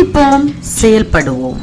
சிந்திப்போம் செயல்படுவோம்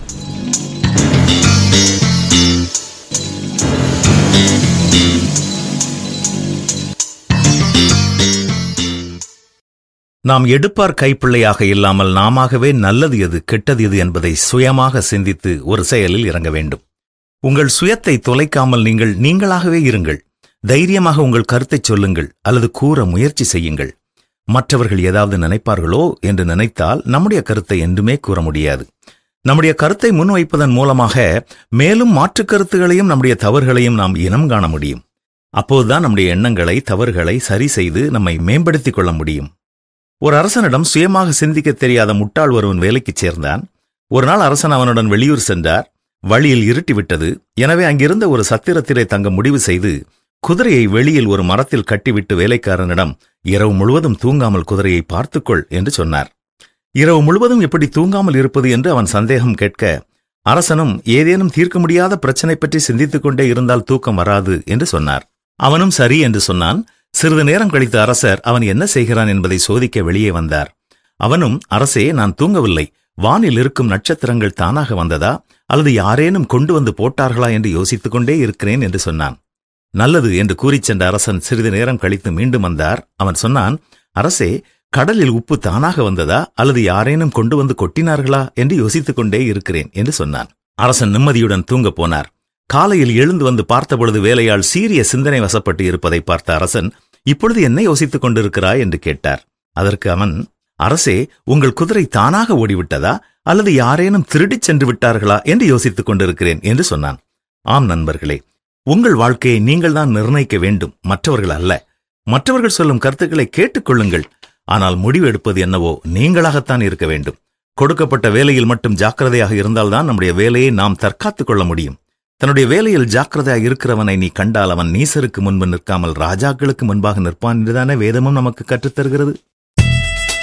நாம் எடுப்பார் கைப்பிள்ளையாக இல்லாமல் நாமாகவே நல்லது எது கெட்டது எது என்பதை சுயமாக சிந்தித்து ஒரு செயலில் இறங்க வேண்டும் உங்கள் சுயத்தை தொலைக்காமல் நீங்கள் நீங்களாகவே இருங்கள் தைரியமாக உங்கள் கருத்தைச் சொல்லுங்கள் அல்லது கூற முயற்சி செய்யுங்கள் மற்றவர்கள் ஏதாவது நினைப்பார்களோ என்று நினைத்தால் நம்முடைய கருத்தை என்றுமே கூற முடியாது நம்முடைய கருத்தை முன்வைப்பதன் மூலமாக மேலும் மாற்றுக் கருத்துகளையும் நம்முடைய தவறுகளையும் நாம் இனம் காண முடியும் அப்போதுதான் நம்முடைய எண்ணங்களை தவறுகளை சரி செய்து நம்மை மேம்படுத்திக் கொள்ள முடியும் ஒரு அரசனிடம் சுயமாக சிந்திக்க தெரியாத முட்டாள் ஒருவன் வேலைக்குச் சேர்ந்தான் ஒரு நாள் அரசன் அவனுடன் வெளியூர் சென்றார் வழியில் இருட்டிவிட்டது எனவே அங்கிருந்த ஒரு சத்திரத்திலே தங்க முடிவு செய்து குதிரையை வெளியில் ஒரு மரத்தில் கட்டிவிட்டு வேலைக்காரனிடம் இரவு முழுவதும் தூங்காமல் குதிரையை பார்த்துக்கொள் என்று சொன்னார் இரவு முழுவதும் எப்படி தூங்காமல் இருப்பது என்று அவன் சந்தேகம் கேட்க அரசனும் ஏதேனும் தீர்க்க முடியாத பிரச்சனை பற்றி சிந்தித்துக் கொண்டே இருந்தால் தூக்கம் வராது என்று சொன்னார் அவனும் சரி என்று சொன்னான் சிறிது நேரம் கழித்த அரசர் அவன் என்ன செய்கிறான் என்பதை சோதிக்க வெளியே வந்தார் அவனும் அரசே நான் தூங்கவில்லை வானில் இருக்கும் நட்சத்திரங்கள் தானாக வந்ததா அல்லது யாரேனும் கொண்டு வந்து போட்டார்களா என்று யோசித்துக் கொண்டே இருக்கிறேன் என்று சொன்னான் நல்லது என்று கூறிச் சென்ற அரசன் சிறிது நேரம் கழித்து மீண்டும் வந்தார் அவன் சொன்னான் அரசே கடலில் உப்பு தானாக வந்ததா அல்லது யாரேனும் கொண்டு வந்து கொட்டினார்களா என்று யோசித்துக் கொண்டே இருக்கிறேன் என்று சொன்னான் அரசன் நிம்மதியுடன் தூங்கப் போனார் காலையில் எழுந்து வந்து பார்த்தபொழுது வேலையால் சீரிய சிந்தனை வசப்பட்டு இருப்பதை பார்த்த அரசன் இப்பொழுது என்ன யோசித்துக் கொண்டிருக்கிறாய் என்று கேட்டார் அதற்கு அவன் அரசே உங்கள் குதிரை தானாக ஓடிவிட்டதா அல்லது யாரேனும் திருடிச் சென்று விட்டார்களா என்று யோசித்துக் கொண்டிருக்கிறேன் என்று சொன்னான் ஆம் நண்பர்களே உங்கள் வாழ்க்கையை நீங்கள்தான் நிர்ணயிக்க வேண்டும் மற்றவர்கள் அல்ல மற்றவர்கள் சொல்லும் கருத்துக்களை கேட்டுக்கொள்ளுங்கள் ஆனால் முடிவு எடுப்பது என்னவோ நீங்களாகத்தான் இருக்க வேண்டும் கொடுக்கப்பட்ட வேலையில் மட்டும் ஜாக்கிரதையாக இருந்தால்தான் நம்முடைய வேலையை நாம் தற்காத்துக் கொள்ள முடியும் தன்னுடைய வேலையில் ஜாக்கிரதையாக இருக்கிறவனை நீ கண்டால் அவன் நீசருக்கு முன்பு நிற்காமல் ராஜாக்களுக்கு முன்பாக நிற்பான் என்றுதானே வேதமும் நமக்கு கற்றுத்தருகிறது